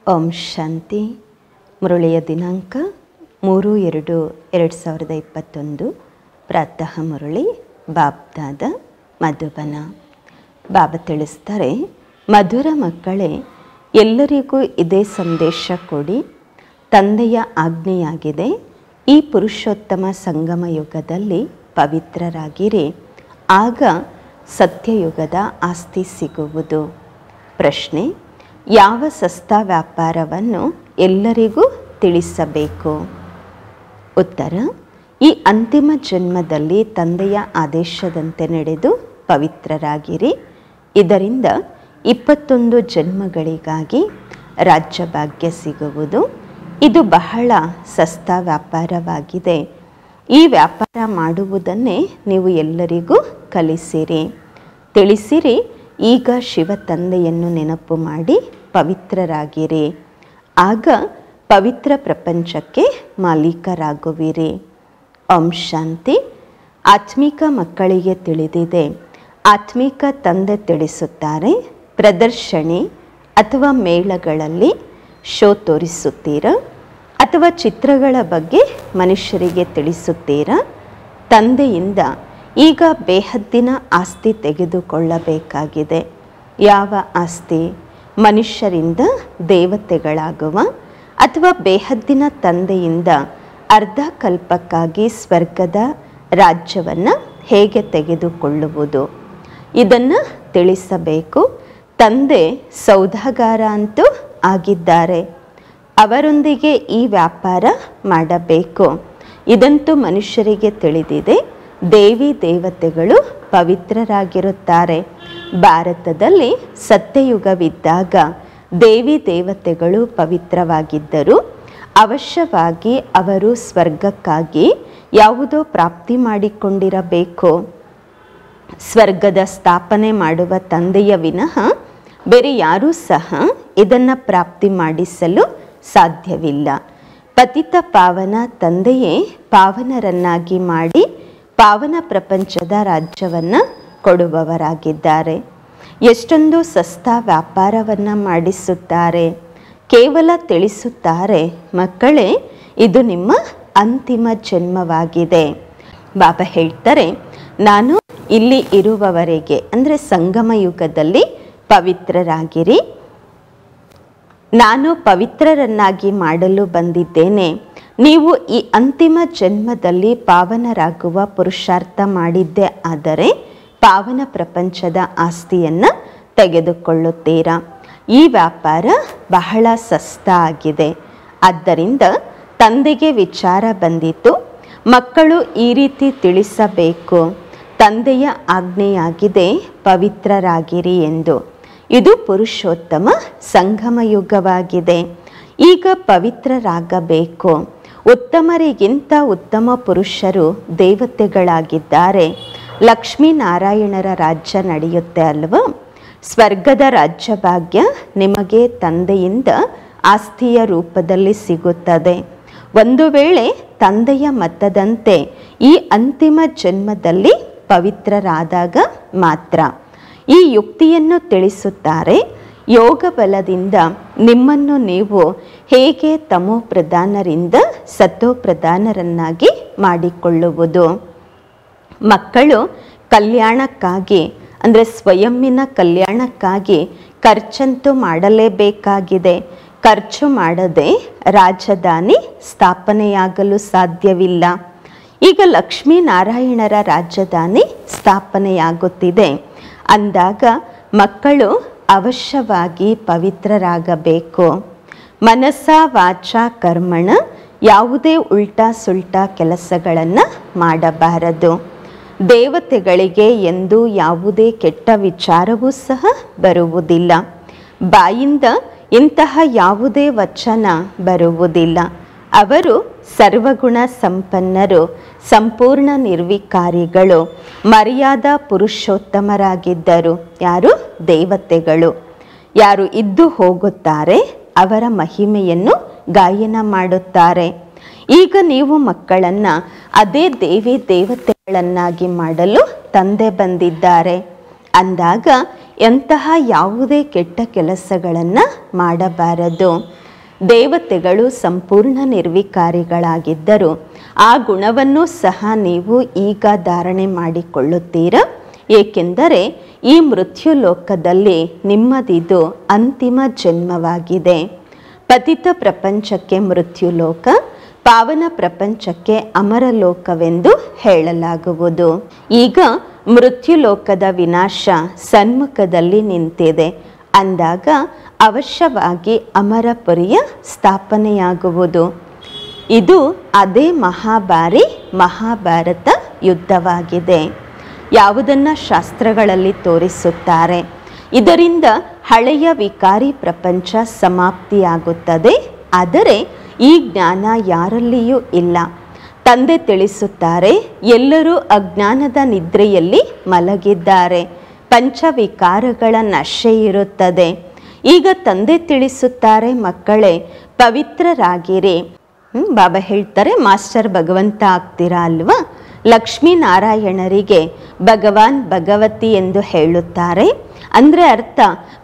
ಓಂ ಶಾಂತಿ ಮುರಳಿಯ ದಿನಾಂಕ ಮೂರು ಎರಡು ಎರಡು ಸಾವಿರದ ಇಪ್ಪತ್ತೊಂದು ಪ್ರಾತಃ ಮುರಳಿ ಬಾಬ್ದಾದ ಮಧುಬನ ಬಾಬಾ ತಿಳಿಸ್ತಾರೆ ಮಧುರ ಮಕ್ಕಳೇ ಎಲ್ಲರಿಗೂ ಇದೇ ಸಂದೇಶ ಕೊಡಿ ತಂದೆಯ ಆಜ್ಞೆಯಾಗಿದೆ ಈ ಪುರುಷೋತ್ತಮ ಸಂಗಮ ಯುಗದಲ್ಲಿ ಪವಿತ್ರರಾಗಿರಿ ಆಗ ಸತ್ಯಯುಗದ ಆಸ್ತಿ ಸಿಗುವುದು ಪ್ರಶ್ನೆ ಯಾವ ಸಸ್ತಾ ವ್ಯಾಪಾರವನ್ನು ಎಲ್ಲರಿಗೂ ತಿಳಿಸಬೇಕು ಉತ್ತರ ಈ ಅಂತಿಮ ಜನ್ಮದಲ್ಲಿ ತಂದೆಯ ಆದೇಶದಂತೆ ನಡೆದು ಪವಿತ್ರರಾಗಿರಿ ಇದರಿಂದ ಇಪ್ಪತ್ತೊಂದು ಜನ್ಮಗಳಿಗಾಗಿ ರಾಜ್ಯಭಾಗ್ಯ ಸಿಗುವುದು ಇದು ಬಹಳ ಸಸ್ತಾ ವ್ಯಾಪಾರವಾಗಿದೆ ಈ ವ್ಯಾಪಾರ ಮಾಡುವುದನ್ನೇ ನೀವು ಎಲ್ಲರಿಗೂ ಕಲಿಸಿರಿ ತಿಳಿಸಿರಿ ಈಗ ಶಿವ ತಂದೆಯನ್ನು ನೆನಪು ಮಾಡಿ ಪವಿತ್ರರಾಗಿರಿ ಆಗ ಪವಿತ್ರ ಪ್ರಪಂಚಕ್ಕೆ ಮಾಲೀಕರಾಗುವಿರಿ ಓಂ ಶಾಂತಿ ಆತ್ಮಿಕ ಮಕ್ಕಳಿಗೆ ತಿಳಿದಿದೆ ಆತ್ಮಿಕ ತಂದೆ ತಿಳಿಸುತ್ತಾರೆ ಪ್ರದರ್ಶನಿ ಅಥವಾ ಮೇಳಗಳಲ್ಲಿ ಶೋ ತೋರಿಸುತ್ತೀರಾ ಅಥವಾ ಚಿತ್ರಗಳ ಬಗ್ಗೆ ಮನುಷ್ಯರಿಗೆ ತಿಳಿಸುತ್ತೀರಾ ತಂದೆಯಿಂದ ಈಗ ಬೇಹದ್ದಿನ ಆಸ್ತಿ ತೆಗೆದುಕೊಳ್ಳಬೇಕಾಗಿದೆ ಯಾವ ಆಸ್ತಿ ಮನುಷ್ಯರಿಂದ ದೇವತೆಗಳಾಗುವ ಅಥವಾ ಬೇಹದ್ದಿನ ತಂದೆಯಿಂದ ಅರ್ಧ ಕಲ್ಪಕ್ಕಾಗಿ ಸ್ವರ್ಗದ ರಾಜ್ಯವನ್ನು ಹೇಗೆ ತೆಗೆದುಕೊಳ್ಳುವುದು ಇದನ್ನು ತಿಳಿಸಬೇಕು ತಂದೆ ಸೌದಾಗಾರ ಅಂತೂ ಆಗಿದ್ದಾರೆ ಅವರೊಂದಿಗೆ ಈ ವ್ಯಾಪಾರ ಮಾಡಬೇಕು ಇದಂತೂ ಮನುಷ್ಯರಿಗೆ ತಿಳಿದಿದೆ ದೇವಿ ದೇವತೆಗಳು ಪವಿತ್ರರಾಗಿರುತ್ತಾರೆ ಭಾರತದಲ್ಲಿ ಸತ್ಯಯುಗವಿದ್ದಾಗ ದೇವಿ ದೇವತೆಗಳು ಪವಿತ್ರವಾಗಿದ್ದರು ಅವಶ್ಯವಾಗಿ ಅವರು ಸ್ವರ್ಗಕ್ಕಾಗಿ ಯಾವುದೋ ಪ್ರಾಪ್ತಿ ಮಾಡಿಕೊಂಡಿರಬೇಕು ಸ್ವರ್ಗದ ಸ್ಥಾಪನೆ ಮಾಡುವ ತಂದೆಯ ವಿನಃ ಬೇರೆ ಯಾರೂ ಸಹ ಇದನ್ನು ಪ್ರಾಪ್ತಿ ಮಾಡಿಸಲು ಸಾಧ್ಯವಿಲ್ಲ ಪತಿತ ಪಾವನ ತಂದೆಯೇ ಪಾವನರನ್ನಾಗಿ ಮಾಡಿ ಪಾವನ ಪ್ರಪಂಚದ ರಾಜ್ಯವನ್ನು ಕೊಡುವವರಾಗಿದ್ದಾರೆ ಎಷ್ಟೊಂದು ಸಸ್ತಾ ವ್ಯಾಪಾರವನ್ನು ಮಾಡಿಸುತ್ತಾರೆ ಕೇವಲ ತಿಳಿಸುತ್ತಾರೆ ಮಕ್ಕಳೇ ಇದು ನಿಮ್ಮ ಅಂತಿಮ ಜನ್ಮವಾಗಿದೆ ಬಾಬಾ ಹೇಳ್ತಾರೆ ನಾನು ಇಲ್ಲಿ ಇರುವವರೆಗೆ ಅಂದರೆ ಸಂಗಮ ಯುಗದಲ್ಲಿ ಪವಿತ್ರರಾಗಿರಿ ನಾನು ಪವಿತ್ರರನ್ನಾಗಿ ಮಾಡಲು ಬಂದಿದ್ದೇನೆ ನೀವು ಈ ಅಂತಿಮ ಜನ್ಮದಲ್ಲಿ ಪಾವನರಾಗುವ ಪುರುಷಾರ್ಥ ಮಾಡಿದ್ದೇ ಆದರೆ ಪಾವನ ಪ್ರಪಂಚದ ಆಸ್ತಿಯನ್ನು ತೆಗೆದುಕೊಳ್ಳುತ್ತೀರಾ ಈ ವ್ಯಾಪಾರ ಬಹಳ ಸಸ್ತ ಆಗಿದೆ ಆದ್ದರಿಂದ ತಂದೆಗೆ ವಿಚಾರ ಬಂದಿತು ಮಕ್ಕಳು ಈ ರೀತಿ ತಿಳಿಸಬೇಕು ತಂದೆಯ ಆಜ್ಞೆಯಾಗಿದೆ ಪವಿತ್ರರಾಗಿರಿ ಎಂದು ಇದು ಪುರುಷೋತ್ತಮ ಸಂಗಮ ಯುಗವಾಗಿದೆ ಈಗ ಪವಿತ್ರರಾಗಬೇಕು ಉತ್ತಮರಿಗಿಂತ ಉತ್ತಮ ಪುರುಷರು ದೇವತೆಗಳಾಗಿದ್ದಾರೆ ಲಕ್ಷ್ಮೀನಾರಾಯಣರ ರಾಜ್ಯ ನಡೆಯುತ್ತೆ ಅಲ್ವಾ ಸ್ವರ್ಗದ ರಾಜ್ಯಭಾಗ್ಯ ನಿಮಗೆ ತಂದೆಯಿಂದ ಆಸ್ತಿಯ ರೂಪದಲ್ಲಿ ಸಿಗುತ್ತದೆ ಒಂದು ವೇಳೆ ತಂದೆಯ ಮತದಂತೆ ಈ ಅಂತಿಮ ಜನ್ಮದಲ್ಲಿ ಪವಿತ್ರರಾದಾಗ ಮಾತ್ರ ಈ ಯುಕ್ತಿಯನ್ನು ತಿಳಿಸುತ್ತಾರೆ ಯೋಗ ಬಲದಿಂದ ನಿಮ್ಮನ್ನು ನೀವು ಹೇಗೆ ತಮೋ ಪ್ರಧಾನರಿಂದ ಸತೋ ಪ್ರಧಾನರನ್ನಾಗಿ ಮಾಡಿಕೊಳ್ಳುವುದು ಮಕ್ಕಳು ಕಲ್ಯಾಣಕ್ಕಾಗಿ ಅಂದರೆ ಸ್ವಯಂನ ಕಲ್ಯಾಣಕ್ಕಾಗಿ ಖರ್ಚಂತೂ ಮಾಡಲೇಬೇಕಾಗಿದೆ ಖರ್ಚು ಮಾಡದೆ ರಾಜಧಾನಿ ಸ್ಥಾಪನೆಯಾಗಲು ಸಾಧ್ಯವಿಲ್ಲ ಈಗ ಲಕ್ಷ್ಮೀನಾರಾಯಣರ ರಾಜಧಾನಿ ಸ್ಥಾಪನೆಯಾಗುತ್ತಿದೆ ಅಂದಾಗ ಮಕ್ಕಳು ಅವಶ್ಯವಾಗಿ ಪವಿತ್ರರಾಗಬೇಕು ಮನಸ್ಸ ವಾಚ ಕರ್ಮಣ ಯಾವುದೇ ಉಲ್ಟಾ ಸುಲ್ಟಾ ಕೆಲಸಗಳನ್ನು ಮಾಡಬಾರದು ದೇವತೆಗಳಿಗೆ ಎಂದು ಯಾವುದೇ ಕೆಟ್ಟ ವಿಚಾರವೂ ಸಹ ಬರುವುದಿಲ್ಲ ಬಾಯಿಂದ ಇಂತಹ ಯಾವುದೇ ವಚನ ಬರುವುದಿಲ್ಲ ಅವರು ಸರ್ವಗುಣ ಸಂಪನ್ನರು ಸಂಪೂರ್ಣ ನಿರ್ವಿಕಾರಿಗಳು ಮರ್ಯಾದ ಪುರುಷೋತ್ತಮರಾಗಿದ್ದರು ಯಾರು ದೇವತೆಗಳು ಯಾರು ಇದ್ದು ಹೋಗುತ್ತಾರೆ ಅವರ ಮಹಿಮೆಯನ್ನು ಗಾಯನ ಮಾಡುತ್ತಾರೆ ಈಗ ನೀವು ಮಕ್ಕಳನ್ನು ಅದೇ ದೇವಿ ದೇವತೆಗಳನ್ನಾಗಿ ಮಾಡಲು ತಂದೆ ಬಂದಿದ್ದಾರೆ ಅಂದಾಗ ಎಂತಹ ಯಾವುದೇ ಕೆಟ್ಟ ಕೆಲಸಗಳನ್ನು ಮಾಡಬಾರದು ದೇವತೆಗಳು ಸಂಪೂರ್ಣ ನಿರ್ವಿಕಾರಿಗಳಾಗಿದ್ದರು ಆ ಗುಣವನ್ನು ಸಹ ನೀವು ಈಗ ಧಾರಣೆ ಮಾಡಿಕೊಳ್ಳುತ್ತೀರಾ ಏಕೆಂದರೆ ಈ ಮೃತ್ಯು ಲೋಕದಲ್ಲಿ ನಿಮ್ಮದಿದು ಅಂತಿಮ ಜನ್ಮವಾಗಿದೆ ಪತಿತ ಪ್ರಪಂಚಕ್ಕೆ ಮೃತ್ಯು ಲೋಕ ಪಾವನ ಪ್ರಪಂಚಕ್ಕೆ ಅಮರ ಲೋಕವೆಂದು ಹೇಳಲಾಗುವುದು ಈಗ ಮೃತ್ಯು ಲೋಕದ ವಿನಾಶ ಸನ್ಮುಖದಲ್ಲಿ ನಿಂತಿದೆ ಅಂದಾಗ ಅವಶ್ಯವಾಗಿ ಅಮರಪುರಿಯ ಸ್ಥಾಪನೆಯಾಗುವುದು ಇದು ಅದೇ ಮಹಾಭಾರಿ ಮಹಾಭಾರತ ಯುದ್ಧವಾಗಿದೆ ಯಾವುದನ್ನು ಶಾಸ್ತ್ರಗಳಲ್ಲಿ ತೋರಿಸುತ್ತಾರೆ ಇದರಿಂದ ಹಳೆಯ ವಿಕಾರಿ ಪ್ರಪಂಚ ಸಮಾಪ್ತಿಯಾಗುತ್ತದೆ ಆದರೆ ಈ ಜ್ಞಾನ ಯಾರಲ್ಲಿಯೂ ಇಲ್ಲ ತಂದೆ ತಿಳಿಸುತ್ತಾರೆ ಎಲ್ಲರೂ ಅಜ್ಞಾನದ ನಿದ್ರೆಯಲ್ಲಿ ಮಲಗಿದ್ದಾರೆ ಪಂಚವಿಕಾರಗಳ ನಶೆ ಇರುತ್ತದೆ ಈಗ ತಂದೆ ತಿಳಿಸುತ್ತಾರೆ ಮಕ್ಕಳೇ ಪವಿತ್ರರಾಗಿರಿ ಹ್ಮ್, ಬಾಬಾ ಹೇಳ್ತಾರೆ ಮಾಸ್ಟರ್ ಭಗವಂತ ಆಗ್ತೀರಾ ಅಲ್ವಾ ಲಕ್ಷ್ಮೀನಾರಾಯಣರಿಗೆ ಭಗವಾನ್ ಭಗವತಿ ಎಂದು ಹೇಳುತ್ತಾರೆ ಅಂದರೆ ಅರ್ಥ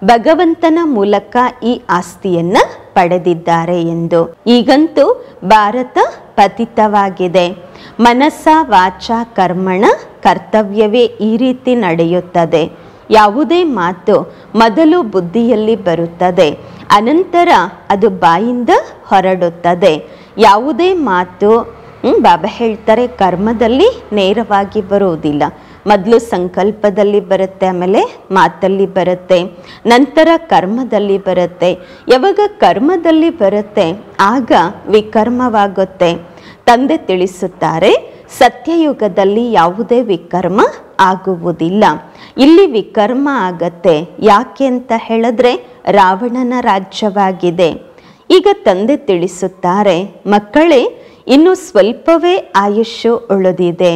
ಭಗವಂತನ ಮೂಲಕ ಈ ಆಸ್ತಿಯನ್ನ ಪಡೆದಿದ್ದಾರೆ ಎಂದು ಈಗಂತೂ ಭಾರತ ಪತಿತವಾಗಿದೆ ಮನಸ್ಸ ವಾಚ ಕರ್ಮಣ ಕರ್ತವ್ಯವೇ ಈ ರೀತಿ ನಡೆಯುತ್ತದೆ ಯಾವುದೇ ಮಾತು ಮೊದಲು ಬುದ್ಧಿಯಲ್ಲಿ ಬರುತ್ತದೆ ಅನಂತರ ಅದು ಬಾಯಿಂದ ಹೊರಡುತ್ತದೆ ಯಾವುದೇ ಮಾತು ಹ್ಮ್, ಬಾಬಾ ಹೇಳ್ತಾರೆ ಕರ್ಮದಲ್ಲಿ ನೇರವಾಗಿ ಬರುವುದಿಲ್ಲ ಮೊದಲು ಸಂಕಲ್ಪದಲ್ಲಿ ಬರುತ್ತೆ ಆಮೇಲೆ ಮಾತಲ್ಲಿ ಬರುತ್ತೆ ನಂತರ ಕರ್ಮದಲ್ಲಿ ಬರುತ್ತೆ ಯಾವಾಗ ಕರ್ಮದಲ್ಲಿ ಬರುತ್ತೆ ಆಗ ವಿಕರ್ಮವಾಗುತ್ತೆ ತಂದೆ ತಿಳಿಸುತ್ತಾರೆ ಸತ್ಯಯುಗದಲ್ಲಿ ಯಾವುದೇ ವಿಕರ್ಮ ಆಗುವುದಿಲ್ಲ ಇಲ್ಲಿ ವಿಕರ್ಮ ಆಗತ್ತೆ ಯಾಕೆ ಅಂತ ಹೇಳಿದ್ರೆ ರಾವಣನ ರಾಜ್ಯವಾಗಿದೆ ಈಗ ತಂದೆ ತಿಳಿಸುತ್ತಾರೆ ಮಕ್ಕಳೇ ಇನ್ನು ಸ್ವಲ್ಪವೇ ಆಯುಷ್ಯು ಉಳಿದಿದೆ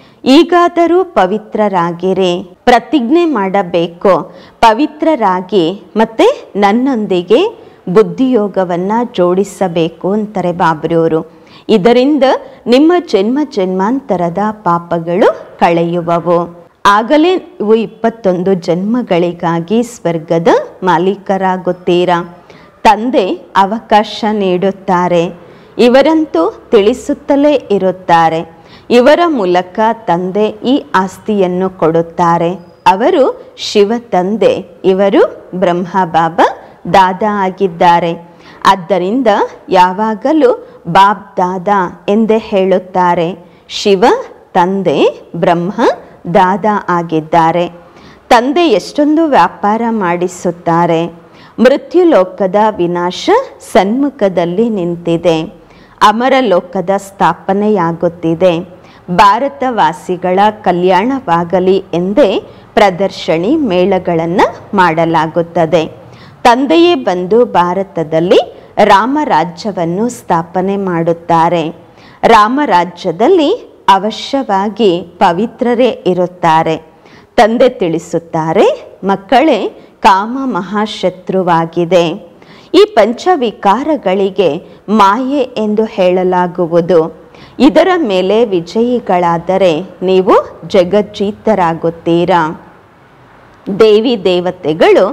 ಈಗಾದರೂ ಪವಿತ್ರರಾಗಿರಿ ಪ್ರತಿಜ್ಞೆ ಮಾಡಬೇಕು ಪವಿತ್ರರಾಗಿ ಮತ್ತೆ ನನ್ನೊಂದಿಗೆ ಬುದ್ಧಿಯೋಗವನ್ನ ಜೋಡಿಸಬೇಕು ಅಂತಾರೆ ಬಾಬ್ರಿಯವರು ಇದರಿಂದ ನಿಮ್ಮ ಜನ್ಮ ಜನ್ಮಾಂತರದ ಪಾಪಗಳು ಕಳೆಯುವವು ಆಗಲೇ ಇವು ಇಪ್ಪತ್ತೊಂದು ಜನ್ಮಗಳಿಗಾಗಿ ಸ್ವರ್ಗದ ಮಾಲೀಕರಾಗುತ್ತೀರಾ ತಂದೆ ಅವಕಾಶ ನೀಡುತ್ತಾರೆ ಇವರಂತೂ ತಿಳಿಸುತ್ತಲೇ ಇರುತ್ತಾರೆ ಇವರ ಮೂಲಕ ತಂದೆ ಈ ಆಸ್ತಿಯನ್ನು ಕೊಡುತ್ತಾರೆ ಅವರು ಶಿವ ತಂದೆ ಇವರು ಬ್ರಹ್ಮ ಬಾಬಾ ದಾದಾ ಆಗಿದ್ದಾರೆ ಆದ್ದರಿಂದ ಯಾವಾಗಲೂ ಬಾಬ್ ದಾದಾ ಎಂದೇ ಹೇಳುತ್ತಾರೆ ಶಿವ ತಂದೆ ಬ್ರಹ್ಮ ದಾದಾ ಆಗಿದ್ದಾರೆ ತಂದೆ ಎಷ್ಟೊಂದು ವ್ಯಾಪಾರ ಮಾಡಿಸುತ್ತಾರೆ ಮೃತ್ಯು ಲೋಕದ ವಿನಾಶ ಸನ್ಮುಖದಲ್ಲಿ ನಿಂತಿದೆ ಅಮರ ಲೋಕದ ಸ್ಥಾಪನೆಯಾಗುತ್ತಿದೆ ಭಾರತವಾಸಿಗಳ ಕಲ್ಯಾಣವಾಗಲಿ ಎಂದೇ ಪ್ರದರ್ಶನಿ ಮೇಳಗಳನ್ನು ಮಾಡಲಾಗುತ್ತದೆ ತಂದೆಯೇ ಬಂದು ಭಾರತದಲ್ಲಿ ರಾಮರಾಜ್ಯವನ್ನು ಸ್ಥಾಪನೆ ಮಾಡುತ್ತಾರೆ ರಾಮರಾಜ್ಯದಲ್ಲಿ ಅವಶ್ಯವಾಗಿ ಪವಿತ್ರರೇ ಇರುತ್ತಾರೆ ತಂದೆ ತಿಳಿಸುತ್ತಾರೆ ಮಕ್ಕಳೇ ಕಾಮ ಮಹಾಶತ್ರುವಾಗಿದೆ ಈ ಪಂಚವಿಕಾರಗಳಿಗೆ ಮಾಯೆ ಎಂದು ಹೇಳಲಾಗುವುದು ಇದರ ಮೇಲೆ ವಿಜಯಿಗಳಾದರೆ ನೀವು ಜಗಜ್ಜೀತರಾಗುತ್ತೀರಾ ದೇವಿ ದೇವತೆಗಳು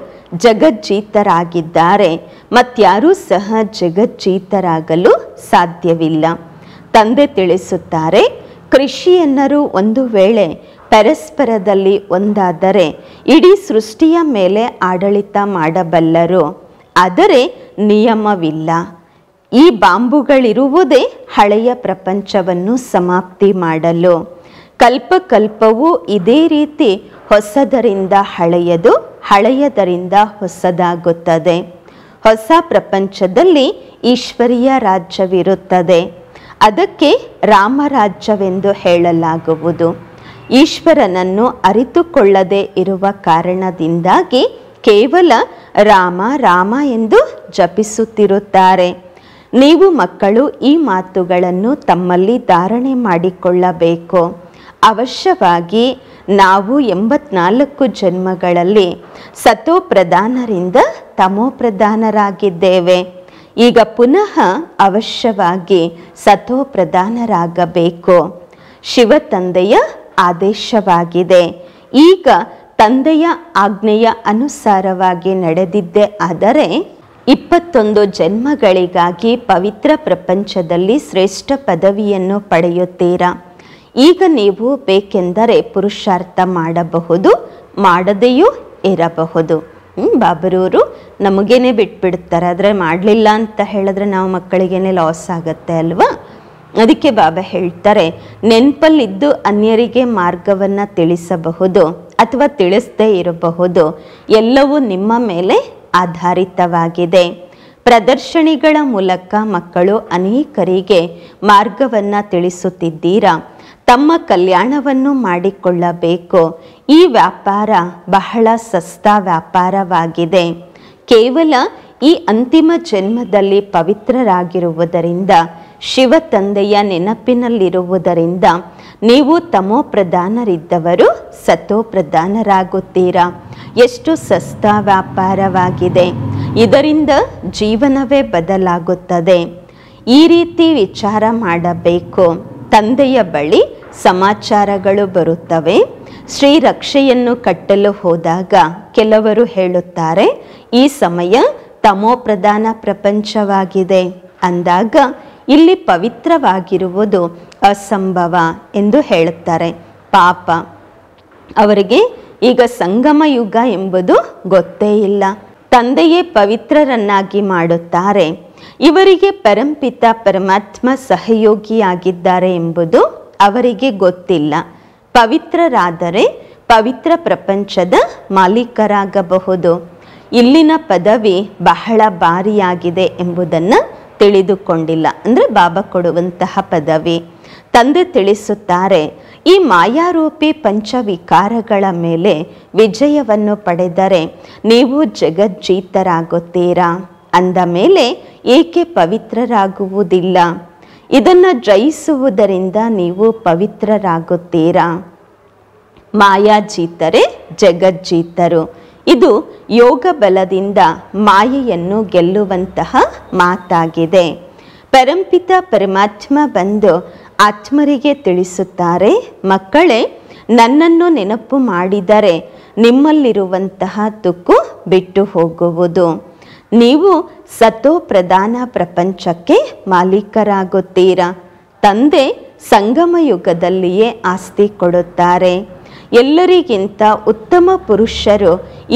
ಜಗಜ್ಜೀತರಾಗಿದ್ದಾರೆ ಮತ್ಯಾರೂ ಸಹ ಜಗಜ್ಜೀತರಾಗಲು ಸಾಧ್ಯವಿಲ್ಲ ತಂದೆ ತಿಳಿಸುತ್ತಾರೆ ಕೃಷಿಯನ್ನರು ಒಂದು ವೇಳೆ ಪರಸ್ಪರದಲ್ಲಿ ಒಂದಾದರೆ ಇಡೀ ಸೃಷ್ಟಿಯ ಮೇಲೆ ಆಡಳಿತ ಮಾಡಬಲ್ಲರು ಆದರೆ ನಿಯಮವಿಲ್ಲ ಈ ಬಾಂಬುಗಳಿರುವುದೇ ಹಳೆಯ ಪ್ರಪಂಚವನ್ನು ಸಮಾಪ್ತಿ ಮಾಡಲು ಕಲ್ಪಕಲ್ಪವೂ ಇದೇ ರೀತಿ ಹೊಸದರಿಂದ ಹಳೆಯದು ಹಳೆಯದರಿಂದ ಹೊಸದಾಗುತ್ತದೆ ಹೊಸ ಪ್ರಪಂಚದಲ್ಲಿ ಈಶ್ವರೀಯ ರಾಜ್ಯವಿರುತ್ತದೆ ಅದಕ್ಕೆ ರಾಮರಾಜ್ಯವೆಂದು ಹೇಳಲಾಗುವುದು ಈಶ್ವರನನ್ನು ಅರಿತುಕೊಳ್ಳದೆ ಇರುವ ಕಾರಣದಿಂದಾಗಿ ಕೇವಲ ರಾಮ ರಾಮ ಎಂದು ಜಪಿಸುತ್ತಿರುತ್ತಾರೆ ನೀವು ಮಕ್ಕಳು ಈ ಮಾತುಗಳನ್ನು ತಮ್ಮಲ್ಲಿ ಧಾರಣೆ ಮಾಡಿಕೊಳ್ಳಬೇಕು ಅವಶ್ಯವಾಗಿ ನಾವು ಎಂಬತ್ನಾಲ್ಕು ಜನ್ಮಗಳಲ್ಲಿ ಸತೋ ಪ್ರಧಾನರಿಂದ ತಮೋ ಪ್ರಧಾನರಾಗಿದ್ದೇವೆ ಈಗ ಪುನಃ ಅವಶ್ಯವಾಗಿ ಸತೋ ಪ್ರಧಾನರಾಗಬೇಕು ಶಿವ ತಂದೆಯ ಆದೇಶವಾಗಿದೆ ಈಗ ತಂದೆಯ ಆಜ್ಞೆಯ ಅನುಸಾರವಾಗಿ ನಡೆದಿದ್ದೇ ಆದರೆ ಇಪ್ಪತ್ತೊಂದು ಜನ್ಮಗಳಿಗಾಗಿ ಪವಿತ್ರ ಪ್ರಪಂಚದಲ್ಲಿ ಶ್ರೇಷ್ಠ ಪದವಿಯನ್ನು ಪಡೆಯುತ್ತೀರಾ ಈಗ ನೀವು ಬೇಕೆಂದರೆ ಪುರುಷಾರ್ಥ ಮಾಡಬಹುದು ಮಾಡದೆಯೂ ಇರಬಹುದು ಹ್ಮ್, ಬಾಬರೂರು ನಮಗೇನೆ ಬಿಟ್ಬಿಡ್ತಾರೆ ಆದರೆ ಮಾಡಲಿಲ್ಲ ಅಂತ ಹೇಳಿದ್ರೆ ನಾವು ಮಕ್ಕಳಿಗೇನೆ ಲಾಸ್ ಆಗುತ್ತೆ ಅಲ್ವಾ ಅದಕ್ಕೆ ಬಾಬಾ ಹೇಳ್ತಾರೆ ನೆನಪಲ್ಲಿದ್ದು ಅನ್ಯರಿಗೆ ಮಾರ್ಗವನ್ನು ತಿಳಿಸಬಹುದು ಅಥವಾ ತಿಳಿಸದೇ ಇರಬಹುದು ಎಲ್ಲವೂ ನಿಮ್ಮ ಮೇಲೆ ಆಧಾರಿತವಾಗಿದೆ ಪ್ರದರ್ಶನಿಗಳ ಮೂಲಕ ಮಕ್ಕಳು ಅನೇಕರಿಗೆ ಮಾರ್ಗವನ್ನು ತಿಳಿಸುತ್ತಿದ್ದೀರಾ ತಮ್ಮ ಕಲ್ಯಾಣವನ್ನು ಮಾಡಿಕೊಳ್ಳಬೇಕು ಈ ವ್ಯಾಪಾರ ಬಹಳ ಸಸ್ತಾ ವ್ಯಾಪಾರವಾಗಿದೆ ಕೇವಲ ಈ ಅಂತಿಮ ಜನ್ಮದಲ್ಲಿ ಪವಿತ್ರರಾಗಿರುವುದರಿಂದ ಶಿವ ತಂದೆಯ ನೆನಪಿನಲ್ಲಿರುವುದರಿಂದ ನೀವು ತಮೋ ಪ್ರಧಾನರಿದ್ದವರು ಸತೋ ಪ್ರಧಾನರಾಗುತ್ತೀರಾ ಎಷ್ಟು ಸಸ್ತಾ ವ್ಯಾಪಾರವಾಗಿದೆ ಇದರಿಂದ ಜೀವನವೇ ಬದಲಾಗುತ್ತದೆ ಈ ರೀತಿ ವಿಚಾರ ಮಾಡಬೇಕು ತಂದೆಯ ಬಳಿ ಸಮಾಚಾರಗಳು ಬರುತ್ತವೆ ಶ್ರೀ ರಕ್ಷೆಯನ್ನು ಕಟ್ಟಲು ಹೋದಾಗ ಕೆಲವರು ಹೇಳುತ್ತಾರೆ ಈ ಸಮಯ ತಮೋ ಪ್ರಧಾನ ಪ್ರಪಂಚವಾಗಿದೆ ಅಂದಾಗ ಇಲ್ಲಿ ಪವಿತ್ರವಾಗಿರುವುದು ಅಸಂಭವ ಎಂದು ಹೇಳುತ್ತಾರೆ ಪಾಪ ಅವರಿಗೆ ಈಗ ಸಂಗಮ ಯುಗ ಎಂಬುದು ಗೊತ್ತೇ ಇಲ್ಲ ತಂದೆಯೇ ಪವಿತ್ರರನ್ನಾಗಿ ಮಾಡುತ್ತಾರೆ ಇವರಿಗೆ ಪರಂಪಿತ ಪರಮಾತ್ಮ ಸಹಯೋಗಿಯಾಗಿದ್ದಾರೆ ಎಂಬುದು ಅವರಿಗೆ ಗೊತ್ತಿಲ್ಲ ಪವಿತ್ರರಾದರೆ ಪವಿತ್ರ ಪ್ರಪಂಚದ ಮಾಲೀಕರಾಗಬಹುದು ಇಲ್ಲಿನ ಪದವಿ ಬಹಳ ಭಾರಿಯಾಗಿದೆ ಎಂಬುದನ್ನು ತಿಳಿದುಕೊಂಡಿಲ್ಲ ಅಂದರೆ ಬಾಬಾ ಕೊಡುವಂತಹ ಪದವಿ ತಂದೆ ತಿಳಿಸುತ್ತಾರೆ ಈ ಮಾಯಾರೂಪಿ ಪಂಚವಿಕಾರಗಳ ಮೇಲೆ ವಿಜಯವನ್ನು ಪಡೆದರೆ ನೀವು ಜಗಜ್ಜೀತರಾಗುತ್ತೀರಾ ಅಂದ ಮೇಲೆ ಏಕೆ ಪವಿತ್ರರಾಗುವುದಿಲ್ಲ ಇದನ್ನು ಜಯಿಸುವುದರಿಂದ ನೀವು ಪವಿತ್ರರಾಗುತ್ತೀರಾ ಮಾಯಾಜೀತರೇ ಜಗಜ್ಜೀತರು ಇದು ಯೋಗ ಬಲದಿಂದ ಮಾಯೆಯನ್ನು ಗೆಲ್ಲುವಂತಹ ಮಾತಾಗಿದೆ ಪರಂಪಿತ ಪರಮಾತ್ಮ ಬಂದು ಆತ್ಮರಿಗೆ ತಿಳಿಸುತ್ತಾರೆ ಮಕ್ಕಳೇ ನನ್ನನ್ನು ನೆನಪು ಮಾಡಿದರೆ ನಿಮ್ಮಲ್ಲಿರುವಂತಹ ತುಕ್ಕು ಬಿಟ್ಟು ಹೋಗುವುದು ನೀವು ಸತೋ ಪ್ರಧಾನ ಪ್ರಪಂಚಕ್ಕೆ ಮಾಲೀಕರಾಗುತ್ತೀರಾ ತಂದೆ ಸಂಗಮ ಯುಗದಲ್ಲಿಯೇ ಆಸ್ತಿ ಕೊಡುತ್ತಾರೆ ಎಲ್ಲರಿಗಿಂತ ಉತ್ತಮ ಪುರುಷರು ಈ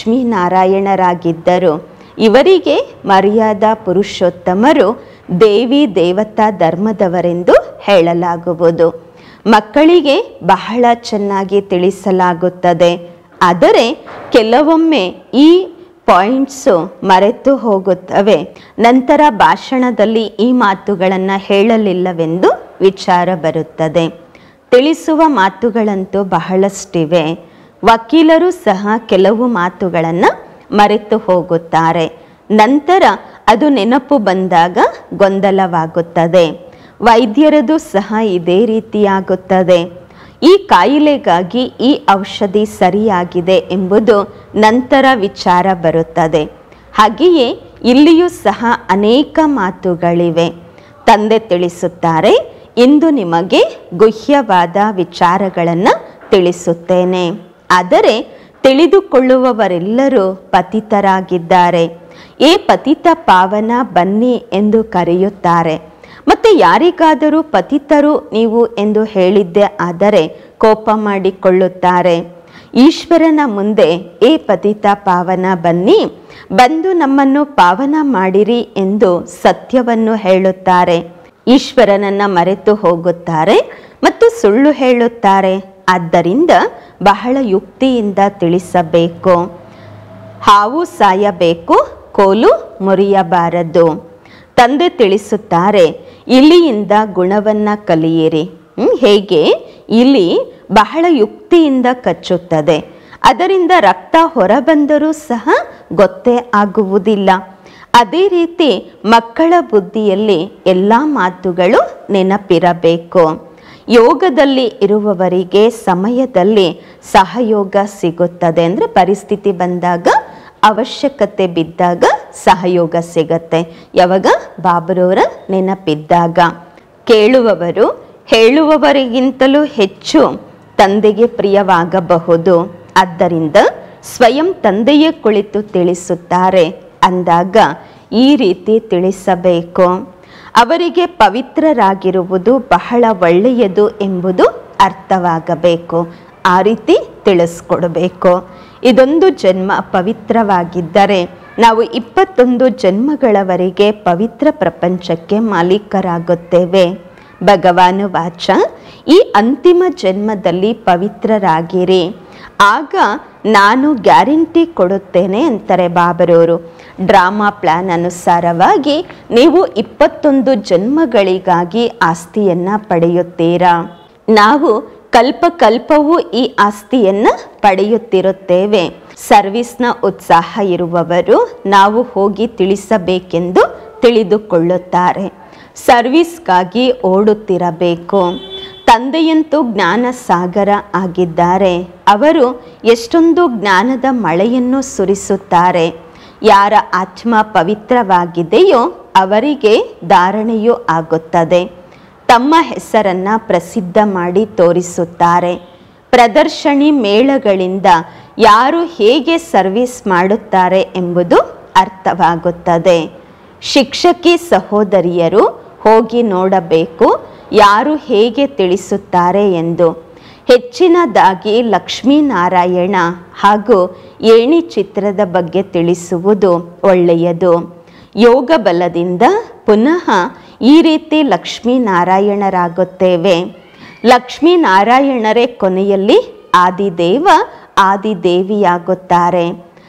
ಲಕ್ಷ್ಮೀನಾರಾಯಣರಾಗಿದ್ದರು ಇವರಿಗೆ ಮರ್ಯಾದಾ ಪುರುಷೋತ್ತಮರು ದೇವಿ ದೇವತಾ ಧರ್ಮದವರೆಂದು ಹೇಳಲಾಗುವುದು ಮಕ್ಕಳಿಗೆ ಬಹಳ ಚೆನ್ನಾಗಿ ತಿಳಿಸಲಾಗುತ್ತದೆ ಆದರೆ ಕೆಲವೊಮ್ಮೆ ಈ ಪಾಯಿಂಟ್ಸು ಮರೆತು ಹೋಗುತ್ತವೆ ನಂತರ ಭಾಷಣದಲ್ಲಿ ಈ ಮಾತುಗಳನ್ನು ಹೇಳಲಿಲ್ಲವೆಂದು ವಿಚಾರ ಬರುತ್ತದೆ ತಿಳಿಸುವ ಮಾತುಗಳಂತೂ ಬಹಳಷ್ಟಿವೆ ವಕೀಲರು ಸಹ ಕೆಲವು ಮಾತುಗಳನ್ನು ಮರೆತು ಹೋಗುತ್ತಾರೆ ನಂತರ ಅದು ನೆನಪು ಬಂದಾಗ ಗೊಂದಲವಾಗುತ್ತದೆ ವೈದ್ಯರದು ಸಹ ಇದೇ ರೀತಿಯಾಗುತ್ತದೆ ಈ ಕಾಯಿಲೆಗಾಗಿ ಈ ಔಷಧಿ ಸರಿಯಾಗಿದೆ ಎಂಬುದು ನಂತರ ವಿಚಾರ ಬರುತ್ತದೆ ಹಾಗೆಯೇ ಇಲ್ಲಿಯೂ ಸಹ ಅನೇಕ ಮಾತುಗಳಿವೆ ತಂದೆ ತಿಳಿಸುತ್ತಾರೆ ಇಂದು ನಿಮಗೆ ಗುಹ್ಯವಾದ ವಿಚಾರಗಳನ್ನು ತಿಳಿಸುತ್ತೇನೆ ಆದರೆ ತಿಳಿದುಕೊಳ್ಳುವವರೆಲ್ಲರೂ ಪತಿತರಾಗಿದ್ದಾರೆ ಏ ಪತಿತ ಪಾವನ ಬನ್ನಿ ಎಂದು ಕರೆಯುತ್ತಾರೆ ಮತ್ತೆ ಯಾರಿಗಾದರೂ ಪತಿತರು ನೀವು ಎಂದು ಹೇಳಿದ್ದೆ ಆದರೆ ಕೋಪ ಮಾಡಿಕೊಳ್ಳುತ್ತಾರೆ ಈಶ್ವರನ ಮುಂದೆ ಏ ಪತಿತ ಪಾವನ ಬನ್ನಿ ಬಂದು ನಮ್ಮನ್ನು ಪಾವನ ಮಾಡಿರಿ ಎಂದು ಸತ್ಯವನ್ನು ಹೇಳುತ್ತಾರೆ ಈಶ್ವರನನ್ನ ಮರೆತು ಹೋಗುತ್ತಾರೆ ಮತ್ತು ಸುಳ್ಳು ಹೇಳುತ್ತಾರೆ ಆದ್ದರಿಂದ ಬಹಳ ಯುಕ್ತಿಯಿಂದ ತಿಳಿಸಬೇಕು ಹಾವು ಸಾಯಬೇಕು ಕೋಲು ಮುರಿಯಬಾರದು ತಂದೆ ತಿಳಿಸುತ್ತಾರೆ ಇಲಿಯಿಂದ ಗುಣವನ್ನ ಕಲಿಯಿರಿ ಹ್ಮ್, ಹೇಗೆ ಇಲಿ ಬಹಳ ಯುಕ್ತಿಯಿಂದ ಕಚ್ಚುತ್ತದೆ ಅದರಿಂದ ರಕ್ತ ಹೊರಬಂದರೂ ಸಹ ಗೊತ್ತೇ ಆಗುವುದಿಲ್ಲ ಅದೇ ರೀತಿ ಮಕ್ಕಳ ಬುದ್ಧಿಯಲ್ಲಿ ಎಲ್ಲ ಮಾತುಗಳು ನೆನಪಿರಬೇಕು ಯೋಗದಲ್ಲಿ ಇರುವವರಿಗೆ ಸಮಯದಲ್ಲಿ ಸಹಯೋಗ ಸಿಗುತ್ತದೆ ಅಂದರೆ ಪರಿಸ್ಥಿತಿ ಬಂದಾಗ ಅವಶ್ಯಕತೆ ಬಿದ್ದಾಗ ಸಹಯೋಗ ಸಿಗತ್ತೆ ಯಾವಾಗ ಬಾಬರವರ ನೆನಪಿದ್ದಾಗ ಕೇಳುವವರು ಹೇಳುವವರಿಗಿಂತಲೂ ಹೆಚ್ಚು ತಂದೆಗೆ ಪ್ರಿಯವಾಗಬಹುದು ಆದ್ದರಿಂದ ಸ್ವಯಂ ತಂದೆಯೇ ಕುಳಿತು ತಿಳಿಸುತ್ತಾರೆ ಅಂದಾಗ ಈ ರೀತಿ ತಿಳಿಸಬೇಕು ಅವರಿಗೆ ಪವಿತ್ರರಾಗಿರುವುದು ಬಹಳ ಒಳ್ಳೆಯದು ಎಂಬುದು ಅರ್ಥವಾಗಬೇಕು ಆ ರೀತಿ ತಿಳಿಸ್ಕೊಡ್ಬೇಕು ಇದೊಂದು ಜನ್ಮ ಪವಿತ್ರವಾಗಿದ್ದರೆ ನಾವು ಇಪ್ಪತ್ತೊಂದು ಜನ್ಮಗಳವರೆಗೆ ಪವಿತ್ರ ಪ್ರಪಂಚಕ್ಕೆ ಮಾಲೀಕರಾಗುತ್ತೇವೆ ಭಗವಾನು ವಾಚ ಈ ಅಂತಿಮ ಜನ್ಮದಲ್ಲಿ ಪವಿತ್ರರಾಗಿರಿ ಆಗ ನಾನು ಗ್ಯಾರಂಟಿ ಕೊಡುತ್ತೇನೆ ಅಂತಾರೆ ಬಾಬರವರು ಡ್ರಾಮಾ ಪ್ಲಾನ್ ಅನುಸಾರವಾಗಿ ನೀವು ಇಪ್ಪತ್ತೊಂದು ಜನ್ಮಗಳಿಗಾಗಿ ಆಸ್ತಿಯನ್ನು ಪಡೆಯುತ್ತೀರಾ ನಾವು ಕಲ್ಪ ಕಲ್ಪವೂ ಈ ಆಸ್ತಿಯನ್ನು ಪಡೆಯುತ್ತಿರುತ್ತೇವೆ ಸರ್ವಿಸ್ನ ಉತ್ಸಾಹ ಇರುವವರು ನಾವು ಹೋಗಿ ತಿಳಿಸಬೇಕೆಂದು ತಿಳಿದುಕೊಳ್ಳುತ್ತಾರೆ ಸರ್ವಿಸ್ಗಾಗಿ ಓಡುತ್ತಿರಬೇಕು ತಂದೆಯಂತೂ ಜ್ಞಾನ ಸಾಗರ ಆಗಿದ್ದಾರೆ ಅವರು ಎಷ್ಟೊಂದು ಜ್ಞಾನದ ಮಳೆಯನ್ನು ಸುರಿಸುತ್ತಾರೆ ಯಾರ ಆತ್ಮ ಪವಿತ್ರವಾಗಿದೆಯೋ ಅವರಿಗೆ ಧಾರಣೆಯೂ ಆಗುತ್ತದೆ ತಮ್ಮ ಹೆಸರನ್ನ ಪ್ರಸಿದ್ಧ ಮಾಡಿ ತೋರಿಸುತ್ತಾರೆ ಪ್ರದರ್ಶನಿ ಮೇಳಗಳಿಂದ ಯಾರು ಹೇಗೆ ಸರ್ವಿಸ್ ಮಾಡುತ್ತಾರೆ ಎಂಬುದು ಅರ್ಥವಾಗುತ್ತದೆ ಶಿಕ್ಷಕಿ ಸಹೋದರಿಯರು ಹೋಗಿ ನೋಡಬೇಕು ಯಾರು ಹೇಗೆ ತಿಳಿಸುತ್ತಾರೆ ಎಂದು ಹೆಚ್ಚಿನದಾಗಿ ಲಕ್ಷ್ಮೀನಾರಾಯಣ ಹಾಗೂ ಏಣಿ ಚಿತ್ರದ ಬಗ್ಗೆ ತಿಳಿಸುವುದು ಒಳ್ಳೆಯದು ಯೋಗ ಬಲದಿಂದ ಪುನಃ ಈ ರೀತಿ ಲಕ್ಷ್ಮೀನಾರಾಯಣರಾಗುತ್ತೇವೆ ಲಕ್ಷ್ಮೀನಾರಾಯಣರೇ ಕೊನೆಯಲ್ಲಿ ಆದಿದೇವ ಆದಿದೇವಿಯಾಗುತ್ತಾರೆ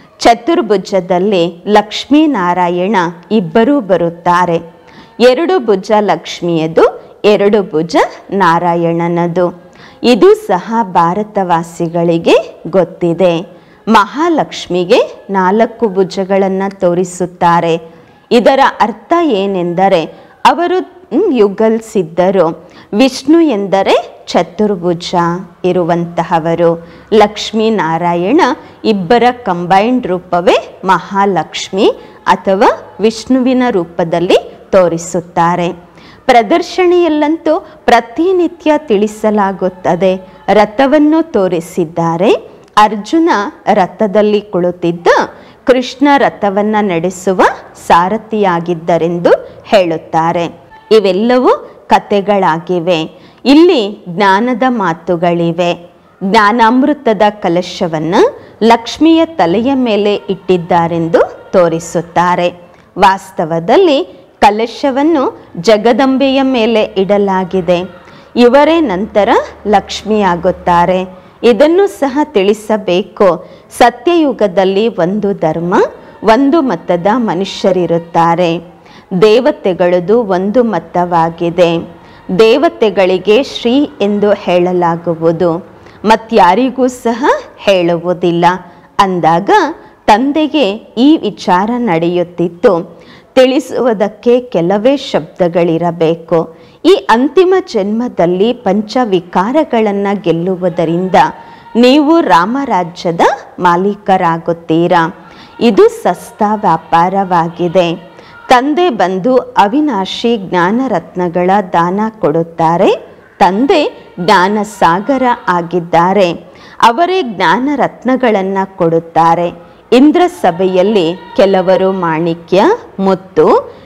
ಚತುರ್ಭುಜದಲ್ಲಿ ಲಕ್ಷ್ಮೀನಾರಾಯಣ ಇಬ್ಬರೂ ಬರುತ್ತಾರೆ ಎರಡು ಭುಜ ಲಕ್ಷ್ಮಿಯದು ಎರಡು ಭುಜ ನಾರಾಯಣನದು ಇದು ಸಹ ಭಾರತವಾಸಿಗಳಿಗೆ ಗೊತ್ತಿದೆ ಮಹಾಲಕ್ಷ್ಮಿಗೆ ನಾಲ್ಕು ಭುಜಗಳನ್ನು ತೋರಿಸುತ್ತಾರೆ ಇದರ ಅರ್ಥ ಏನೆಂದರೆ ಅವರು ಹ್ಮ್, ಯುಗಲ್ಸಿದ್ದರು ವಿಷ್ಣು ಎಂದರೆ ಚತುರ್ಭುಜ ಇರುವಂತಹವರು ಲಕ್ಷ್ಮೀ ನಾರಾಯಣ ಇಬ್ಬರ ಕಂಬೈನ್ಡ್ ರೂಪವೇ ಮಹಾಲಕ್ಷ್ಮಿ ಅಥವಾ ವಿಷ್ಣುವಿನ ರೂಪದಲ್ಲಿ ತೋರಿಸುತ್ತಾರೆ ಪ್ರದರ್ಶನಿಯಲ್ಲಂತೂ ಪ್ರತಿನಿತ್ಯ ತಿಳಿಸಲಾಗುತ್ತದೆ ರಥವನ್ನು ತೋರಿಸಿದ್ದಾರೆ ಅರ್ಜುನ ರಥದಲ್ಲಿ ಕುಳಿತಿದ್ದ ಕೃಷ್ಣ ರಥವನ್ನು ನಡೆಸುವ ಸಾರಥಿಯಾಗಿದ್ದರೆಂದು ಹೇಳುತ್ತಾರೆ ಇವೆಲ್ಲವೂ ಕತೆಗಳಾಗಿವೆ ಇಲ್ಲಿ ಜ್ಞಾನದ ಮಾತುಗಳಿವೆ ಜ್ಞಾನಾಮೃತದ ಕಲಶವನ್ನು ಲಕ್ಷ್ಮಿಯ ತಲೆಯ ಮೇಲೆ ಇಟ್ಟಿದ್ದಾರೆಂದು ತೋರಿಸುತ್ತಾರೆ ವಾಸ್ತವದಲ್ಲಿ ಕಲಶವನ್ನು ಜಗದಂಬೆಯ ಮೇಲೆ ಇಡಲಾಗಿದೆ ಇವರೇ ನಂತರ ಲಕ್ಷ್ಮಿಯಾಗುತ್ತಾರೆ ಇದನ್ನು ಸಹ ತಿಳಿಸಬೇಕು ಸತ್ಯಯುಗದಲ್ಲಿ ಒಂದು ಧರ್ಮ ಒಂದು ಮತದ ಮನುಷ್ಯರಿರುತ್ತಾರೆ ದೇವತೆಗಳದು ಒಂದು ಮತವಾಗಿದೆ ದೇವತೆಗಳಿಗೆ ಶ್ರೀ ಎಂದು ಹೇಳಲಾಗುವುದು ಮತ್ಯಾರಿಗೂ ಸಹ ಹೇಳುವುದಿಲ್ಲ ಅಂದಾಗ ತಂದೆಗೆ ಈ ವಿಚಾರ ನಡೆಯುತ್ತಿತ್ತು ತಿಳಿಸುವುದಕ್ಕೆ ಕೆಲವೇ ಶಬ್ದಗಳಿರಬೇಕು ಈ ಅಂತಿಮ ಜನ್ಮದಲ್ಲಿ ಪಂಚವಿಕಾರಗಳನ್ನು ಗೆಲ್ಲುವುದರಿಂದ ನೀವು ರಾಮರಾಜ್ಯದ ಮಾಲೀಕರಾಗುತ್ತೀರಾ ಇದು ಸಸ್ತಾ ವ್ಯಾಪಾರವಾಗಿದೆ ತಂದೆ ಬಂದು ಅವಿನಾಶಿ ಜ್ಞಾನರತ್ನಗಳ ದಾನ ಕೊಡುತ್ತಾರೆ ತಂದೆ ಜ್ಞಾನ ಸಾಗರ ಆಗಿದ್ದಾರೆ ಅವರೇ ಜ್ಞಾನ ರತ್ನಗಳನ್ನು ಕೊಡುತ್ತಾರೆ ಇಂದ್ರ ಸಭೆಯಲ್ಲಿ ಕೆಲವರು ಮಾಣಿಕ್ಯ ಮುತ್ತು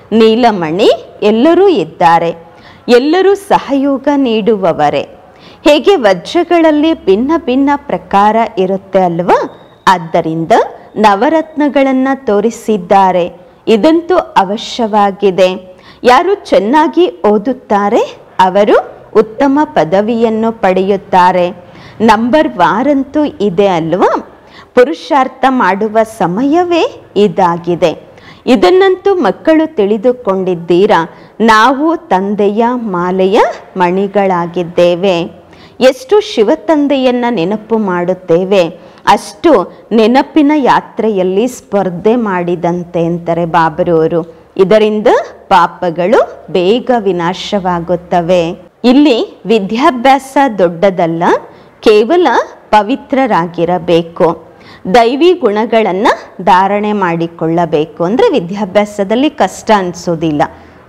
ನೀಲಮಣಿ ಎಲ್ಲರೂ ಇದ್ದಾರೆ ಎಲ್ಲರೂ ಸಹಯೋಗ ನೀಡುವವರೇ ಹೇಗೆ ವಜ್ರಗಳಲ್ಲಿ ಭಿನ್ನ ಭಿನ್ನ ಪ್ರಕಾರ ಇರುತ್ತೆ ಅಲ್ವಾ ಆದ್ದರಿಂದ ನವರತ್ನಗಳನ್ನು ತೋರಿಸಿದ್ದಾರೆ ಇದಂತೂ ಅವಶ್ಯವಾಗಿದೆ ಯಾರು ಚೆನ್ನಾಗಿ ಓದುತ್ತಾರೆ ಅವರು ಉತ್ತಮ ಪದವಿಯನ್ನು ಪಡೆಯುತ್ತಾರೆ ನಂಬರ್ ವಾರಂತೂ ಇದೆ ಅಲ್ವಾ ಪುರುಷಾರ್ಥ ಮಾಡುವ ಸಮಯವೇ ಇದಾಗಿದೆ ಇದನ್ನಂತೂ ಮಕ್ಕಳು ತಿಳಿದುಕೊಂಡಿದ್ದೀರಾ ನಾವು ತಂದೆಯ ಮಾಲೆಯ ಮಣಿಗಳಾಗಿದ್ದೇವೆ ಎಷ್ಟು ಶಿವತಂದೆಯನ್ನ ನೆನಪು ಮಾಡುತ್ತೇವೆ ಅಷ್ಟು ನೆನಪಿನ ಯಾತ್ರೆಯಲ್ಲಿ ಸ್ಪರ್ಧೆ ಮಾಡಿದಂತೆ ಅಂತಾರೆ ಬಾಬರವರು ಇದರಿಂದ ಪಾಪಗಳು ಬೇಗ ವಿನಾಶವಾಗುತ್ತವೆ ಇಲ್ಲಿ ವಿದ್ಯಾಭ್ಯಾಸ ದೊಡ್ಡದಲ್ಲ ಕೇವಲ ಪವಿತ್ರರಾಗಿರಬೇಕು ದೈವಿ ಗುಣಗಳನ್ನು ಧಾರಣೆ ಮಾಡಿಕೊಳ್ಳಬೇಕು ಅಂದರೆ ವಿದ್ಯಾಭ್ಯಾಸದಲ್ಲಿ ಕಷ್ಟ ಅನಿಸೋದಿಲ್ಲ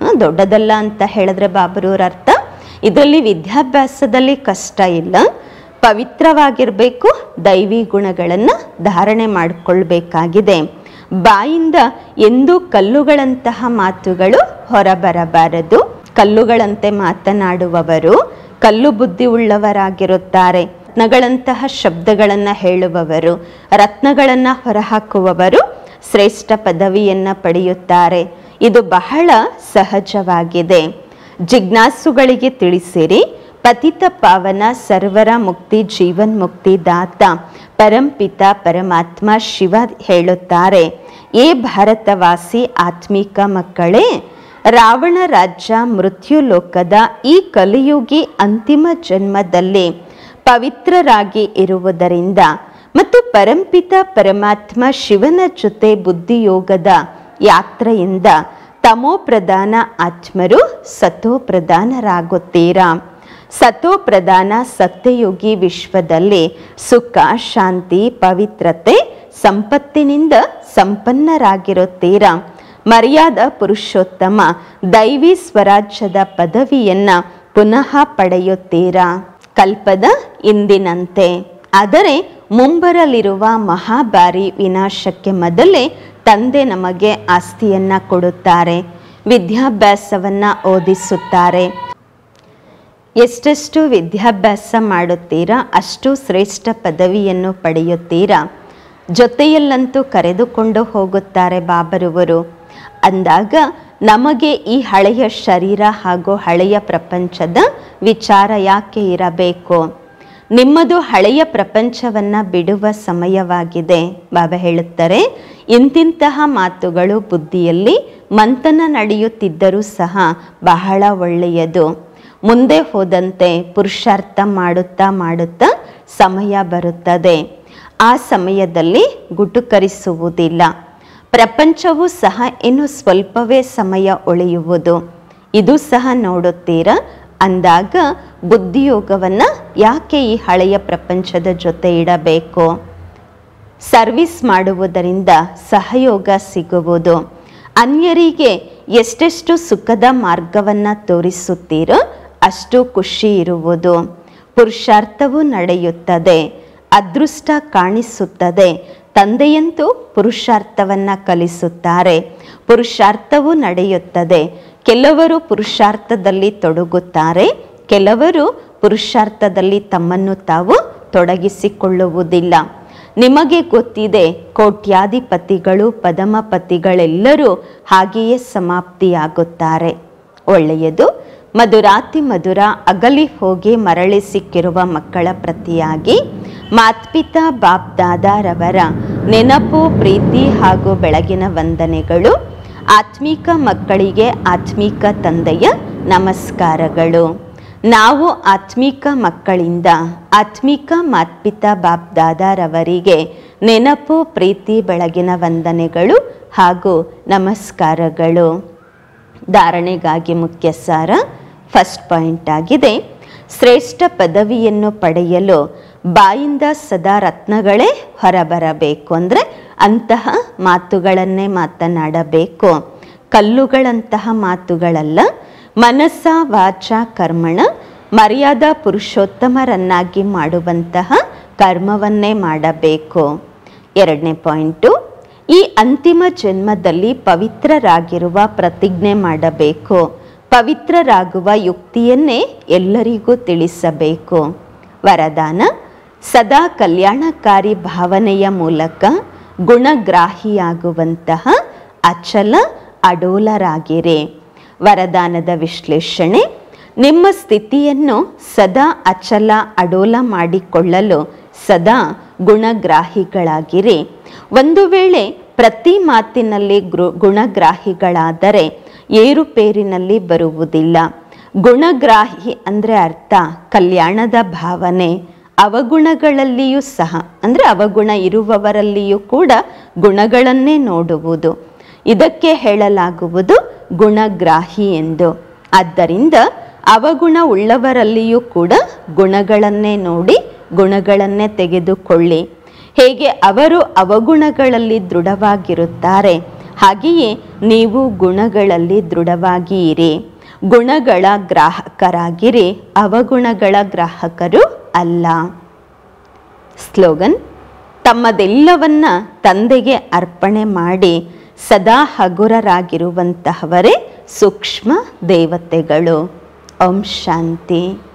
ದೊಡ್ಡದಲ್ಲ ಅಂತ ಹೇಳಿದ್ರೆ ಬಾಬರವ್ರ ಅರ್ಥ ಇದರಲ್ಲಿ ವಿದ್ಯಾಭ್ಯಾಸದಲ್ಲಿ ಕಷ್ಟ ಇಲ್ಲ ಪವಿತ್ರವಾಗಿರಬೇಕು ದೈವಿ ಗುಣಗಳನ್ನು ಧಾರಣೆ ಮಾಡಿಕೊಳ್ಬೇಕಾಗಿದೆ ಬಾಯಿಂದ ಎಂದೂ ಕಲ್ಲುಗಳಂತಹ ಮಾತುಗಳು ಹೊರಬರಬಾರದು ಕಲ್ಲುಗಳಂತೆ ಮಾತನಾಡುವವರು ಕಲ್ಲು ಬುದ್ಧಿ ಉಳ್ಳವರಾಗಿರುತ್ತಾರೆ ರತ್ನಗಳಂತಹ ಶಬ್ದಗಳನ್ನು ಹೇಳುವವರು ರತ್ನಗಳನ್ನು ಹೊರಹಾಕುವವರು ಶ್ರೇಷ್ಠ ಪದವಿಯನ್ನು ಪಡೆಯುತ್ತಾರೆ ಇದು ಬಹಳ ಸಹಜವಾಗಿದೆ ಜಿಜ್ಞಾಸುಗಳಿಗೆ ತಿಳಿಸಿರಿ ಪತಿತ ಪಾವನ ಸರ್ವರ ಮುಕ್ತಿ ಜೀವನ್ ಮುಕ್ತಿ ದಾತ ಪರಂಪಿತ ಪರಮಾತ್ಮ ಶಿವ ಹೇಳುತ್ತಾರೆ ಏ ಭಾರತವಾಸಿ ಆತ್ಮಿಕ ಮಕ್ಕಳೇ ರಾವಣ ರಾಜ್ಯ ಮೃತ್ಯು ಲೋಕದ ಈ ಕಲಿಯುಗಿ ಅಂತಿಮ ಜನ್ಮದಲ್ಲಿ ಪವಿತ್ರರಾಗಿ ಇರುವುದರಿಂದ ಮತ್ತು ಪರಂಪಿತ ಪರಮಾತ್ಮ ಶಿವನ ಜೊತೆ ಬುದ್ಧಿಯೋಗದ ಯಾತ್ರೆಯಿಂದ ತಮೋ ಪ್ರಧಾನ ಆತ್ಮರು ಸತೋ ಪ್ರಧಾನರಾಗುತ್ತೀರಾ ಸತೋ ಪ್ರಧಾನ ಸತ್ಯಯೋಗಿ ವಿಶ್ವದಲ್ಲಿ ಸುಖ ಶಾಂತಿ ಪವಿತ್ರತೆ ಸಂಪತ್ತಿನಿಂದ ಸಂಪನ್ನರಾಗಿರುತ್ತೀರಾ ಮರ್ಯಾದ ಪುರುಷೋತ್ತಮ ದೈವಿ ಸ್ವರಾಜ್ಯದ ಪದವಿಯನ್ನ ಪುನಃ ಪಡೆಯುತ್ತೀರಾ ಕಲ್ಪದ ಇಂದಿನಂತೆ ಆದರೆ ಮುಂಬರಲಿರುವ ಮಹಾಭಾರಿ ವಿನಾಶಕ್ಕೆ ಮೊದಲೇ ತಂದೆ ನಮಗೆ ಆಸ್ತಿಯನ್ನ ಕೊಡುತ್ತಾರೆ ವಿದ್ಯಾಭ್ಯಾಸವನ್ನ ಓದಿಸುತ್ತಾರೆ ಎಷ್ಟೆಷ್ಟು ವಿದ್ಯಾಭ್ಯಾಸ ಮಾಡುತ್ತೀರಾ ಅಷ್ಟು ಶ್ರೇಷ್ಠ ಪದವಿಯನ್ನು ಪಡೆಯುತ್ತೀರಾ ಜೊತೆಯಲ್ಲಂತೂ ಕರೆದುಕೊಂಡು ಹೋಗುತ್ತಾರೆ ಬಾಬರುವರು ಅಂದಾಗ ನಮಗೆ ಈ ಹಳೆಯ ಶರೀರ ಹಾಗೂ ಹಳೆಯ ಪ್ರಪಂಚದ ವಿಚಾರ ಯಾಕೆ ಇರಬೇಕು ನಿಮ್ಮದು ಹಳೆಯ ಪ್ರಪಂಚವನ್ನು ಬಿಡುವ ಸಮಯವಾಗಿದೆ ಬಾಬಾ ಹೇಳುತ್ತಾರೆ ಇಂತಿಂತಹ ಮಾತುಗಳು ಬುದ್ಧಿಯಲ್ಲಿ ಮಂಥನ ನಡೆಯುತ್ತಿದ್ದರೂ ಸಹ ಬಹಳ ಒಳ್ಳೆಯದು ಮುಂದೆ ಹೋದಂತೆ ಪುರುಷಾರ್ಥ ಮಾಡುತ್ತಾ ಮಾಡುತ್ತಾ ಸಮಯ ಬರುತ್ತದೆ ಆ ಸಮಯದಲ್ಲಿ ಗುಟುಕರಿಸುವುದಿಲ್ಲ ಪ್ರಪಂಚವೂ ಸಹ ಇನ್ನು ಸ್ವಲ್ಪವೇ ಸಮಯ ಉಳಿಯುವುದು ಇದು ಸಹ ನೋಡುತ್ತೀರಾ ಅಂದಾಗ ಬುದ್ಧಿಯೋಗವನ್ನು ಯಾಕೆ ಈ ಹಳೆಯ ಪ್ರಪಂಚದ ಜೊತೆ ಇಡಬೇಕು ಸರ್ವಿಸ್ ಮಾಡುವುದರಿಂದ ಸಹಯೋಗ ಸಿಗುವುದು ಅನ್ಯರಿಗೆ ಎಷ್ಟೆಷ್ಟು ಸುಖದ ಮಾರ್ಗವನ್ನು ತೋರಿಸುತ್ತೀರೋ ಅಷ್ಟು ಖುಷಿ ಇರುವುದು ಪುರುಷಾರ್ಥವೂ ನಡೆಯುತ್ತದೆ ಅದೃಷ್ಟ ಕಾಣಿಸುತ್ತದೆ ತಂದೆಯಂತೂ ಪುರುಷಾರ್ಥವನ್ನು ಕಲಿಸುತ್ತಾರೆ ಪುರುಷಾರ್ಥವೂ ನಡೆಯುತ್ತದೆ ಕೆಲವರು ಪುರುಷಾರ್ಥದಲ್ಲಿ ತೊಡಗುತ್ತಾರೆ ಕೆಲವರು ಪುರುಷಾರ್ಥದಲ್ಲಿ ತಮ್ಮನ್ನು ತಾವು ತೊಡಗಿಸಿಕೊಳ್ಳುವುದಿಲ್ಲ ನಿಮಗೆ ಗೊತ್ತಿದೆ ಕೋಟ್ಯಾಧಿಪತಿಗಳು ಪದಮಪತಿಗಳೆಲ್ಲರೂ ಹಾಗೆಯೇ ಸಮಾಪ್ತಿಯಾಗುತ್ತಾರೆ ಒಳ್ಳೆಯದು ಮಧುರಾತಿ ಮಧುರ ಅಗಲಿ ಹೋಗಿ ಮರಳಿ ಸಿಕ್ಕಿರುವ ಮಕ್ಕಳ ಪ್ರತಿಯಾಗಿ ಮಾತ್ಪಿತಾ ಬಾಪ್ ದಾದಾರವರ ನೆನಪು ಪ್ರೀತಿ ಹಾಗೂ ಬೆಳಗಿನ ವಂದನೆಗಳು ಆತ್ಮೀಕ ಮಕ್ಕಳಿಗೆ ಆತ್ಮೀಕ ತಂದೆಯ ನಮಸ್ಕಾರಗಳು ನಾವು ಆತ್ಮೀಕ ಮಕ್ಕಳಿಂದ ಆತ್ಮೀಕ ಮಾತ್ಪಿತಾ ಬಾಪ್ ದಾದಾರವರಿಗೆ ನೆನಪು ಪ್ರೀತಿ ಬೆಳಗಿನ ವಂದನೆಗಳು ಹಾಗೂ ನಮಸ್ಕಾರಗಳು ಧಾರಣೆಗಾಗಿ ಮುಖ್ಯ ಸಾರ ಫಸ್ಟ್ ಪಾಯಿಂಟ್ ಆಗಿದೆ ಶ್ರೇಷ್ಠ ಪದವಿಯನ್ನು ಪಡೆಯಲು ಬಾಯಿಂದ ಸದಾ ರತ್ನಗಳೇ ಹೊರಬರಬೇಕು ಅಂದರೆ ಅಂತಹ ಮಾತುಗಳನ್ನೇ ಮಾತನಾಡಬೇಕು ಕಲ್ಲುಗಳಂತಹ ಮಾತುಗಳಲ್ಲ ಮನಸ್ಸ ವಾಚ ಕರ್ಮಣ ಮರ್ಯಾದಾ ಪುರುಷೋತ್ತಮರನ್ನಾಗಿ ಮಾಡುವಂತಹ ಕರ್ಮವನ್ನೇ ಮಾಡಬೇಕು ಎರಡನೇ ಪಾಯಿಂಟು ಈ ಅಂತಿಮ ಜನ್ಮದಲ್ಲಿ ಪವಿತ್ರರಾಗಿರುವ ಪ್ರತಿಜ್ಞೆ ಮಾಡಬೇಕು ಪವಿತ್ರರಾಗುವ ಯುಕ್ತಿಯನ್ನೇ ಎಲ್ಲರಿಗೂ ತಿಳಿಸಬೇಕು ವರದಾನ ಸದಾ ಕಲ್ಯಾಣಕಾರಿ ಭಾವನೆಯ ಮೂಲಕ ಗುಣಗ್ರಾಹಿಯಾಗುವಂತಹ ಅಚಲ ಅಡೋಲರಾಗಿರಿ ವರದಾನದ ವಿಶ್ಲೇಷಣೆ ನಿಮ್ಮ ಸ್ಥಿತಿಯನ್ನು ಸದಾ ಅಚಲ ಅಡೋಲ ಮಾಡಿಕೊಳ್ಳಲು ಸದಾ ಗುಣಗ್ರಾಹಿಗಳಾಗಿರಿ ಒಂದು ವೇಳೆ ಪ್ರತಿ ಮಾತಿನಲ್ಲಿ ಗೃ ಗುಣಗ್ರಾಹಿಗಳಾದರೆ ಏರುಪೇರಿನಲ್ಲಿ ಬರುವುದಿಲ್ಲ ಗುಣಗ್ರಾಹಿ ಅಂದರೆ ಅರ್ಥ ಕಲ್ಯಾಣದ ಭಾವನೆ ಅವಗುಣಗಳಲ್ಲಿಯೂ ಸಹ ಅಂದರೆ ಅವಗುಣ ಇರುವವರಲ್ಲಿಯೂ ಕೂಡ ಗುಣಗಳನ್ನೇ ನೋಡುವುದು ಇದಕ್ಕೆ ಹೇಳಲಾಗುವುದು ಗುಣಗ್ರಾಹಿ ಎಂದು ಆದ್ದರಿಂದ ಅವಗುಣ ಉಳ್ಳವರಲ್ಲಿಯೂ ಕೂಡ ಗುಣಗಳನ್ನೇ ನೋಡಿ ಗುಣಗಳನ್ನೇ ತೆಗೆದುಕೊಳ್ಳಿ ಹೇಗೆ ಅವರು ಅವಗುಣಗಳಲ್ಲಿ ದೃಢವಾಗಿರುತ್ತಾರೆ ಹಾಗೆಯೇ ನೀವು ಗುಣಗಳಲ್ಲಿ ದೃಢವಾಗಿ ಇರಿ ಗುಣಗಳ ಗ್ರಾಹಕರಾಗಿರಿ ಅವಗುಣಗಳ ಗ್ರಾಹಕರು ಅಲ್ಲ ಸ್ಲೋಗನ್ ತಮ್ಮದೆಲ್ಲವನ್ನ ತಂದೆಗೆ ಅರ್ಪಣೆ ಮಾಡಿ ಸದಾ ಹಗುರರಾಗಿರುವಂತಹವರೇ ಸೂಕ್ಷ್ಮ ದೇವತೆಗಳು ಓಂ ಶಾಂತಿ